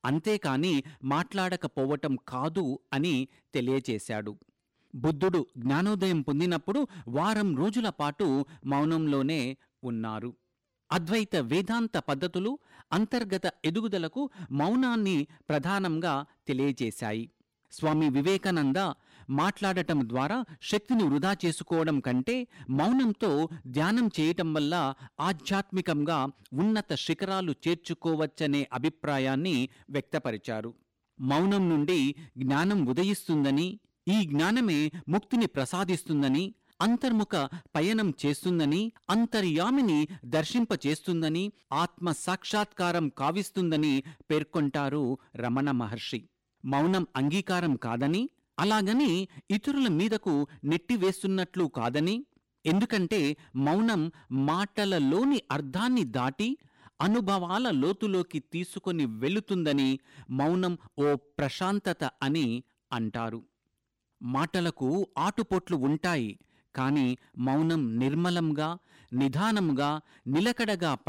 అంతేకాని మాట్లాడకపోవటం కాదు అని తెలియచేశాడు బుద్ధుడు జ్ఞానోదయం పొందినప్పుడు వారం రోజుల పాటు మౌనంలోనే ఉన్నారు అద్వైత వేదాంత పద్ధతులు అంతర్గత ఎదుగుదలకు మౌనాన్ని ప్రధానంగా తెలియజేశాయి స్వామి వివేకానంద మాట్లాడటం ద్వారా శక్తిని వృధా చేసుకోవడం కంటే మౌనంతో ధ్యానం చేయటం వల్ల ఆధ్యాత్మికంగా ఉన్నత శిఖరాలు చేర్చుకోవచ్చనే అభిప్రాయాన్ని వ్యక్తపరిచారు మౌనం నుండి జ్ఞానం ఉదయిస్తుందని ఈ జ్ఞానమే ముక్తిని ప్రసాదిస్తుందని అంతర్ముఖ పయనం చేస్తుందని అంతర్యామిని దర్శింపచేస్తుందని ఆత్మ సాక్షాత్కారం కావిస్తుందని పేర్కొంటారు రమణ మహర్షి మౌనం అంగీకారం కాదని అలాగని ఇతరుల మీదకు నెట్టివేస్తున్నట్లు కాదని ఎందుకంటే మౌనం మాటలలోని అర్థాన్ని దాటి అనుభవాల లోతులోకి తీసుకొని వెళుతుందని మౌనం ఓ ప్రశాంతత అని అంటారు మాటలకు ఆటుపోట్లు ఉంటాయి కాని మౌనం నిర్మలంగా నిదానంగా నిలకడగా